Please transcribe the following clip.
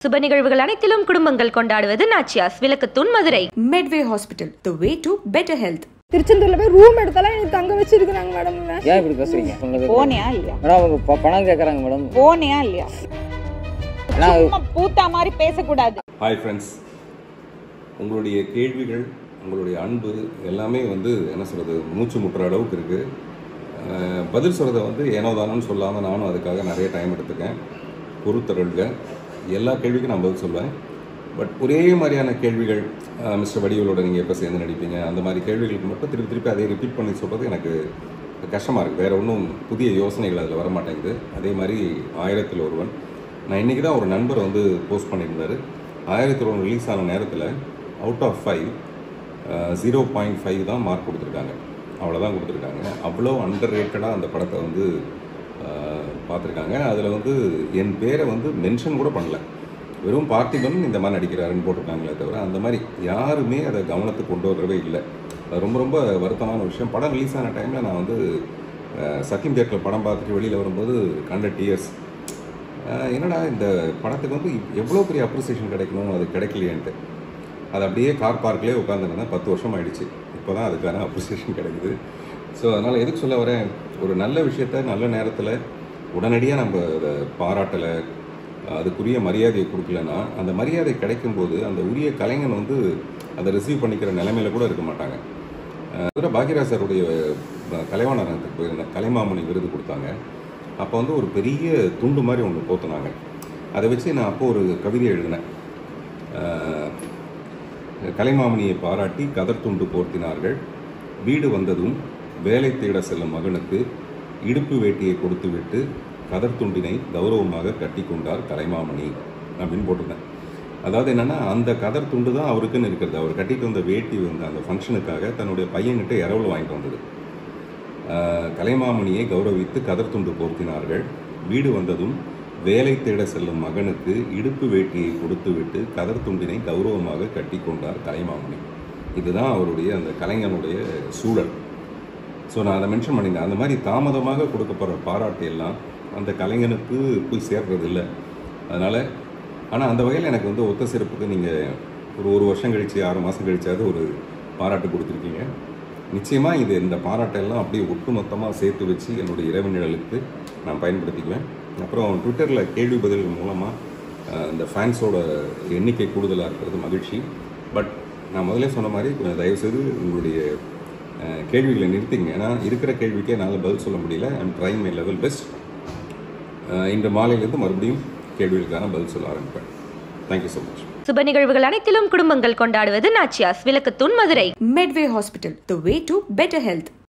சுப நிகழ்வுகள் அனைத்திலும் குடும்பங்கள் கொண்டாடுவது நாச்சியாஸ் Vilakkuthoon Madurai Medway Hospital, the way to better health. திருச்செந்தூர்ல போய் ரூம் எடுத்தாலும் எனக்கு தங்க வச்சிருக்கிறாங்க மேடம் ஏன் இப்படி பேசுறீங்க சொன்னது போனியா இல்லையா மேடம் அவங்க ப- பணம் கேட்குறாங்க மேடம் போனியா இல்லையா ஏன்னா சும்மா பூத்தா மாதிரி பேசக்கூடாது ஹாய் ஃப்ரெண்ட்ஸ் உங்களுடைய கேள்விகள் உங்களுடைய அன்பு எல்லாமே வந்து என்ன சொல்கிறது மூச்சு முட்டுற அளவுக்கு இருக்குது பதில் சொல்கிறத வந்து ஏனோ தானோன்னு சொல்லாமல் நானும் அதுக்காக நிறைய டைம் எடுத்துக்கேன் பொறுத்தருள்க எல்லா கேள்விக்கும் நான் பதில் சொல்லுவேன் பட் ஒரே மாதிரியான கேள்விகள் மிஸ்டர் வடிவலோட நீங்கள் எப்போ சேர்ந்து நடிப்பீங்க அந்த மாதிரி கேள்விகளுக்கு மட்டும் திருப்பி திருப்பி அதை ரிப்பீட் பண்ணி சொல்கிறது எனக்கு கஷ்டமாக இருக்குது வேறு ஒன்றும் புதிய யோசனைகள் அதில் வர மாட்டேங்குது அதே மாதிரி ஆயிரத்தில் ஒருவன் நான் இன்றைக்கி தான் ஒரு நண்பர் வந்து போஸ்ட் பண்ணியிருந்தார் ஆயிரத்தில் ஒன்று ரிலீஸ் ஆன நேரத்தில் out of five zero point five தான் மார்க் கொடுத்துருக்காங்க அவ்வளோதான் கொடுத்துருக்காங்க அவ்வளோ அண்டர் ரேட்டடாக அந்த படத்தை வந்து அஹ், பார்த்துருக்காங்க அதில் வந்து என் பேரை வந்து மென்ஷன் கூட பண்ணல வெறும் பார்த்திபன் இந்த மாதிரி நடிக்கிறாருன்னு போட்டிருக்காங்களே தவிர அந்த மாதிரி யாருமே அதை கவனத்துக்கு கொண்டு வரவே இல்லை அது ரொம்ப ரொம்ப வருத்தமான விஷயம் படம் ரிலீஸ் ஆன டைமில் நான் வந்து அஹ், சத்யம் தேட்டரில் படம் பார்த்துட்டு வெளியில் வரும்போது கண்ட டியர்ஸ் என்னடா இந்த படத்துக்கு வந்து எவ்வளோ பெரிய அப்ரிசியேஷன் கிடைக்கணும் அது கிடைக்கலையேன்ட்டு அது அப்படியே கார் பார்க்லேயே உட்காந்துருந்தேன் பத்து வருஷம் ஆயிடுச்சு இப்போ தான் அதுக்கான அப்ரிசியேஷன் கிடைக்குது ஸோ அதனால் எதுக்கு சொல்ல வரேன் ஒரு நல்ல விஷயத்த நல்ல நேரத்தில் உடனடியாக நம்ம அதை பாராட்டலை அதுக்குரிய மரியாதையை கொடுக்கலன்னா அந்த மரியாதை கிடைக்கும்போது அந்த உரிய கலைஞன் வந்து அதை ரிசீவ் பண்ணிக்கிற நிலைமையில கூட இருக்க மாட்டாங்க அதுல பாக்யராஜ் சாருடைய அஹ், கலைவாணரங்கத்துக்கு போயிருந்தேன் கலைமாமணி விருது கொடுத்தாங்க அப்போ வந்து ஒரு பெரிய துண்டு மாதிரி ஒன்று போத்துனாங்க அதை வச்சு நான் அப்போ ஒரு கவிதை எழுதினேன் அஹ், கலைமாமணியை பாராட்டி கதர் துண்டு போர்த்தினார்கள் வீடு வந்ததும் வேலை தேட செல்லும் மகனுக்கு இடுப்பு வேட்டியை கொடுத்துவிட்டு கதர் துண்டினை கௌரவமாக கட்டிக்கொண்டார் கலைமாமணி அப்படின்னு போட்டிருந்தேன் அதாவது என்னன்னா அந்த கதர் துண்டு தான் அவருக்குன்னு இருக்கிறது அவர் கட்டிட்டு வந்த வேட்டி வந்து அந்த ஃபங்க்ஷனுக்காக தன்னுடைய பையன்கிட்ட இரவல் வாங்கிட்டு வந்தது ஆஹ் கலைமாமணியை கௌரவித்து கதர் துண்டு போர்த்தினார்கள் வீடு வந்ததும் வேலை தேட செல்லும் மகனுக்கு இடுப்பு வேட்டியை கொடுத்துவிட்டு கதர் துண்டினை கௌரவமாக கட்டிக்கொண்டார் கலைமாமணி இதுதான் அவருடைய அந்த கலைஞனுடைய சூழல் ஸோ நான் அதை மென்ஷன் பண்ணியிருந்தேன் அந்த மாதிரி தாமதமாக கொடுக்கப்படுற பாராட்டு எல்லாம் அந்த கலைஞனுக்கு போய் சேர்றது இல்லை அதனால் ஆனால் அந்த வகையில் எனக்கு வந்து ஒத்த சிறப்புக்கு நீங்கள் ஒரு ஒரு வருஷம் கழிச்சு ஆறு மாதம் கழிச்சாவது ஒரு பாராட்டு கொடுத்துருக்கீங்க நிச்சயமாக இது இந்த பாராட்டெல்லாம் அப்படியே ஒட்டுமொத்தமாக சேர்த்து வச்சு என்னுடைய இரவு நிழலுக்கு நான் பயன்படுத்திக்குவேன் அப்புறம் ட்விட்டரில் கேள்வி பதில்கள் மூலமாக இந்த ஃபேன்ஸோட எண்ணிக்கை கூடுதலாக இருக்கிறது மகிழ்ச்சி பட் நான் முதல்ல சொன்ன மாதிரி கொஞ்சம் தயவுசெய்து உங்களுடைய அஹ், கேள்விகளை நிறுத்திங்க ஏன்னா இருக்கிற கேள்விக்கே என்னால் பதில் சொல்ல முடியல I'm trying my level best இன்று மாலையிலேருந்து மறுபடியும் கேள்விகளுக்கான பதில் சொல்ல ஆரம்பிப்பேன் தேங்க்யூ ஸோ மச் சுப நிகழ்வுகள் அனைத்திலும் குடும்பங்கள் கொண்டாடுவது நாச்சியாஸ் Vilakkuthoon Madurai Medway Hospital, the way to better health.